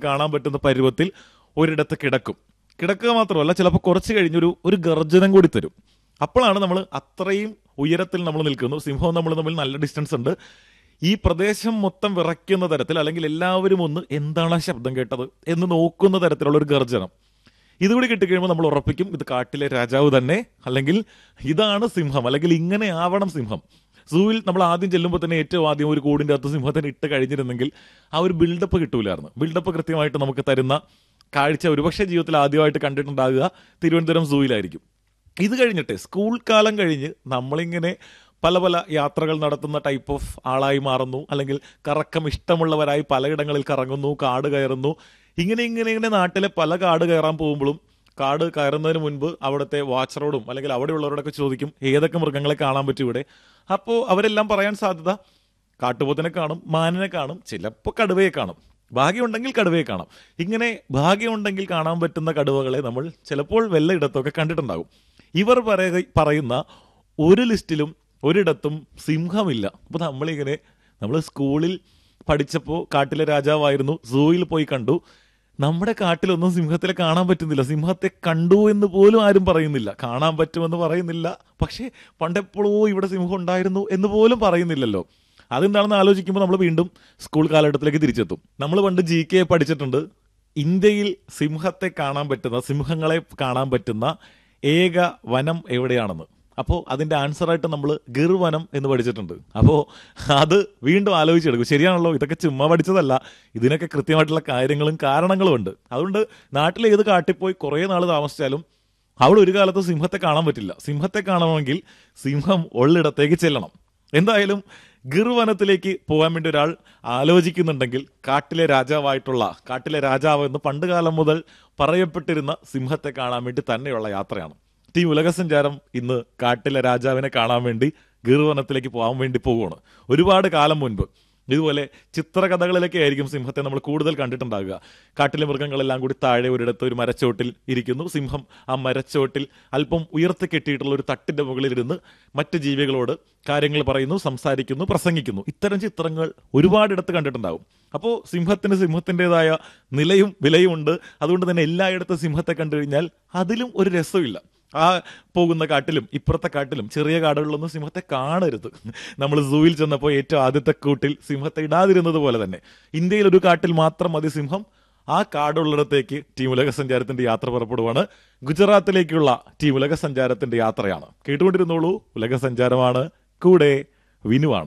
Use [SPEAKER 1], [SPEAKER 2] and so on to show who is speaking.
[SPEAKER 1] കാണാൻ പറ്റുന്ന പരുവത്തിൽ ഒരിടത്ത് കിടക്കും കിടക്കുക മാത്രമല്ല ചിലപ്പോൾ കുറച്ച് കഴിഞ്ഞൊരു ഒരു ഗർജനം കൂടി തരും അപ്പോഴാണ് നമ്മൾ അത്രയും ഉയരത്തിൽ നമ്മൾ നിൽക്കുന്നു സിംഹവും നമ്മൾ തമ്മിൽ നല്ല ഡിസ്റ്റൻസ് ഉണ്ട് ഈ പ്രദേശം മൊത്തം വിറയ്ക്കുന്ന തരത്തിൽ അല്ലെങ്കിൽ എല്ലാവരും ഒന്ന് എന്താണ് ആ ശബ്ദം കേട്ടത് എന്ന് നോക്കുന്ന തരത്തിലുള്ള ഒരു ഗർജനം ഇതുകൂടി കിട്ടിക്കഴിയുമ്പോൾ നമ്മൾ ഉറപ്പിക്കും ഇത് കാട്ടിലെ രാജാവ് തന്നെ അല്ലെങ്കിൽ ഇതാണ് സിംഹം അല്ലെങ്കിൽ ഇങ്ങനെ ആവണം സിംഹം സൂവിൽ നമ്മൾ ആദ്യം ചെല്ലുമ്പോൾ തന്നെ ഏറ്റവും ആദ്യം ഒരു കൂടിൻ്റെ അകത്ത് സിംഹത്തിന് ഇട്ട് കഴിഞ്ഞിരുന്നെങ്കിൽ ആ ഒരു ബിൽഡപ്പ് കിട്ടൂലായിരുന്നു ബിൽഡപ്പ് കൃത്യമായിട്ട് നമുക്ക് തരുന്ന കാഴ്ച ഒരുപക്ഷെ ജീവിതത്തിൽ ആദ്യമായിട്ട് കണ്ടിട്ടുണ്ടാകുക തിരുവനന്തപുരം സൂവിലായിരിക്കും ഇത് കഴിഞ്ഞിട്ട് സ്കൂൾ കാലം കഴിഞ്ഞ് നമ്മളിങ്ങനെ പല പല യാത്രകൾ നടത്തുന്ന ടൈപ്പ് ഓഫ് ആളായി മാറുന്നു അല്ലെങ്കിൽ കറക്കം ഇഷ്ടമുള്ളവരായി പലയിടങ്ങളിൽ കറങ്ങുന്നു കാട് കയറുന്നു ഇങ്ങനെ ഇങ്ങനെ ഇങ്ങനെ നാട്ടിലെ പല കാട് കയറാൻ പോകുമ്പോഴും കാട് കയറുന്നതിന് മുൻപ് അവിടുത്തെ വാച്ചറോടും അല്ലെങ്കിൽ അവിടെയുള്ളവരോടൊക്കെ ചോദിക്കും ഏതൊക്കെ മൃഗങ്ങളെ കാണാൻ പറ്റും ഇവിടെ അപ്പോൾ അവരെല്ലാം പറയാൻ സാധ്യത കാട്ടുപോത്തിനെ കാണും മാനിനെ കാണും ചിലപ്പോൾ കടുവയെ കാണും ഭാഗ്യമുണ്ടെങ്കിൽ കടുവയെ കാണാം ഇങ്ങനെ ഭാഗ്യമുണ്ടെങ്കിൽ കാണാൻ പറ്റുന്ന കടുവകളെ നമ്മൾ ചിലപ്പോൾ വെള്ളയിടത്തൊക്കെ കണ്ടിട്ടുണ്ടാകും ഇവർ പറയ പറയുന്ന ഒരു ലിസ്റ്റിലും ഒരിടത്തും സിംഹമില്ല അപ്പോൾ നമ്മളിങ്ങനെ നമ്മൾ സ്കൂളിൽ പഠിച്ചപ്പോൾ കാട്ടിലെ രാജാവായിരുന്നു സൂയിൽ പോയി കണ്ടു നമ്മുടെ കാട്ടിലൊന്നും സിംഹത്തിലെ കാണാൻ പറ്റുന്നില്ല സിംഹത്തെ കണ്ടു എന്ന് പോലും ആരും പറയുന്നില്ല കാണാൻ പറ്റുമെന്ന് പറയുന്നില്ല പക്ഷേ പണ്ടെപ്പോഴോ ഇവിടെ സിംഹം ഉണ്ടായിരുന്നു എന്ന് പോലും പറയുന്നില്ലല്ലോ അതെന്താണെന്ന് ആലോചിക്കുമ്പോൾ നമ്മൾ വീണ്ടും സ്കൂൾ കാലഘട്ടത്തിലേക്ക് തിരിച്ചെത്തും നമ്മൾ പണ്ട് ജി കെ പഠിച്ചിട്ടുണ്ട് ഇന്ത്യയിൽ സിംഹത്തെ കാണാൻ പറ്റുന്ന സിംഹങ്ങളെ കാണാൻ പറ്റുന്ന ഏക വനം എവിടെയാണെന്ന് അപ്പോൾ അതിൻ്റെ ആൻസറായിട്ട് നമ്മൾ ഗിർ വനം എന്ന് പഠിച്ചിട്ടുണ്ട് അപ്പോൾ അത് വീണ്ടും ആലോചിച്ചെടുക്കും ശരിയാണല്ലോ ഇതൊക്കെ ചുമ്മാ പഠിച്ചതല്ല ഇതിനൊക്കെ കൃത്യമായിട്ടുള്ള കാര്യങ്ങളും കാരണങ്ങളും ഉണ്ട് അതുകൊണ്ട് നാട്ടിൽ ഏത് കാട്ടിൽ പോയി കുറേ നാൾ താമസിച്ചാലും അവിടെ ഒരു കാലത്ത് സിംഹത്തെ കാണാൻ പറ്റില്ല സിംഹത്തെ കാണണമെങ്കിൽ സിംഹം ഉള്ളിടത്തേക്ക് ചെല്ലണം എന്തായാലും ഗിർ വനത്തിലേക്ക് പോകാൻ വേണ്ടി ഒരാൾ ആലോചിക്കുന്നുണ്ടെങ്കിൽ കാട്ടിലെ രാജാവായിട്ടുള്ള കാട്ടിലെ രാജാവ് എന്ന് പണ്ട് കാലം മുതൽ പറയപ്പെട്ടിരുന്ന സിംഹത്തെ കാണാൻ വേണ്ടി തന്നെയുള്ള യാത്രയാണ് ടീം ഉലകസഞ്ചാരം ഇന്ന് കാട്ടിലെ രാജാവിനെ കാണാൻ വേണ്ടി ഗിർ വനത്തിലേക്ക് പോകാൻ വേണ്ടി പോവുകയാണ് ഒരുപാട് കാലം മുൻപ് ഇതുപോലെ ചിത്രകഥകളിലൊക്കെ ആയിരിക്കും സിംഹത്തെ നമ്മൾ കൂടുതൽ കണ്ടിട്ടുണ്ടാകുക കാട്ടിലെ മൃഗങ്ങളെല്ലാം കൂടി താഴെ ഒരിടത്ത് ഒരു മരച്ചോട്ടിൽ ഇരിക്കുന്നു സിംഹം ആ മരച്ചോട്ടിൽ അല്പം ഉയർത്തി കെട്ടിയിട്ടുള്ള ഒരു തട്ടിന്റെ മുകളിലിരുന്ന് മറ്റ് ജീവികളോട് കാര്യങ്ങൾ പറയുന്നു സംസാരിക്കുന്നു പ്രസംഗിക്കുന്നു ഇത്തരം ചിത്രങ്ങൾ ഒരുപാടിടത്ത് കണ്ടിട്ടുണ്ടാകും അപ്പോൾ സിംഹത്തിന് സിംഹത്തിൻ്റെതായ നിലയും വിലയും ഉണ്ട് അതുകൊണ്ട് തന്നെ എല്ലായിടത്തും സിംഹത്തെ കണ്ടു കഴിഞ്ഞാൽ അതിലും ഒരു രസമില്ല ആ പോകുന്ന കാട്ടിലും ഇപ്പുറത്തെ കാട്ടിലും ചെറിയ കാടുകളിലൊന്നും സിംഹത്തെ കാണരുത് നമ്മൾ സൂവിൽ ചെന്നപ്പോൾ ഏറ്റവും ആദ്യത്തെ കൂട്ടിൽ സിംഹത്തെ ഇടാതിരുന്നത് പോലെ തന്നെ ഇന്ത്യയിൽ ഒരു കാട്ടിൽ മാത്രം മതി സിംഹം ആ കാടുള്ളിടത്തേക്ക് ടീം ഉലക സഞ്ചാരത്തിന്റെ യാത്ര പുറപ്പെടുവാണ് ഗുജറാത്തിലേക്കുള്ള ടീം ഉലക സഞ്ചാരത്തിന്റെ യാത്രയാണ് കേട്ടുകൊണ്ടിരുന്നോളൂ ഉലക സഞ്ചാരമാണ് കൂടെ വിനുവാണ്